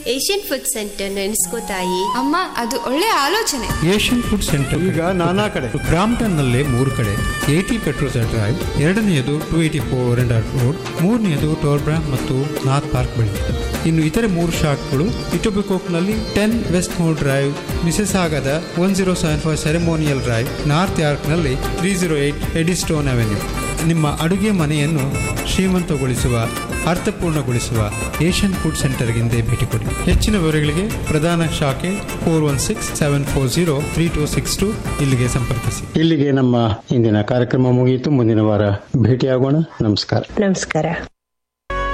Asian food centre ನೆನೆಸ್ಕೋತಾಯಿ ಅಮ್ಮ ಅದು ಒಳ್ಳೆ ಆಲೋಚನೆ ಏಷ್ಯನ್ ಫುಡ್ ಸೆಂಟರ್ ಈಗ ನಾನಾ ಕಡೆ ಬ್ರಾಂಪ್ಟನ್ ನಲ್ಲೇ ಮೂರು ಕಡೆ ಏಟಿ ಪೆಟ್ರೋಲ್ ಡ್ರೈವ್ ಎರಡನೆಯದು two eighty four and road ಮೂರನೆಯದು ಟೋರ್ಬ್ರಾ ಮತ್ತು ನಾರ್ತ್ ಪಾರ್ಕ್ ಬಳಿ ಇನ್ನು ಇತರೆ ಮೂರು ಶಾಖೆಗಳು ಇಟೋಬಿಕೋಕ್ನಲ್ಲಿ ಟೆನ್ ವೆಸ್ಟ್ ಮೋರ್ ಡ್ರೈವ್ ಮಿಸಸ್ ಆಗದ one zero seven five ceremonial drive North ಯಾರ್ಕ್ನಲ್ಲಿ three zero eight Eddystone avenue ನಿಮ್ಮ ಅಡುಗೆ ಮನೆಯನ್ನು ಶ್ರೀಮಂತಗೊಳಿಸುವ ಅರ್ಥಪೂರ್ಣಗೊಳಿಸುವ ಏಷ್ಯನ್ ಫುಡ್ ಸೆಂಟರ್ಗಿಂದೇ ಭೇಟಿ ಕೊಡಿ ಹೆಚ್ಚಿನ ವಿವರಗಳಿಗೆ ಪ್ರಧಾನ ಶಾಖೆ four one six seven four zero three two six two ಇಲ್ಲಿಗೆ ಸಂಪರ್ಕಿಸಿ ಇಲ್ಲಿಗೆ ನಮ್ಮ ಇಂದಿನ ಕಾರ್ಯಕ್ರಮ ಮುಗಿಯಿತು ಮುಂದಿನ ವಾರ ಭೇಟಿಯಾಗೋಣ ನಮಸ್ಕಾರ ನಮಸ್ಕಾರ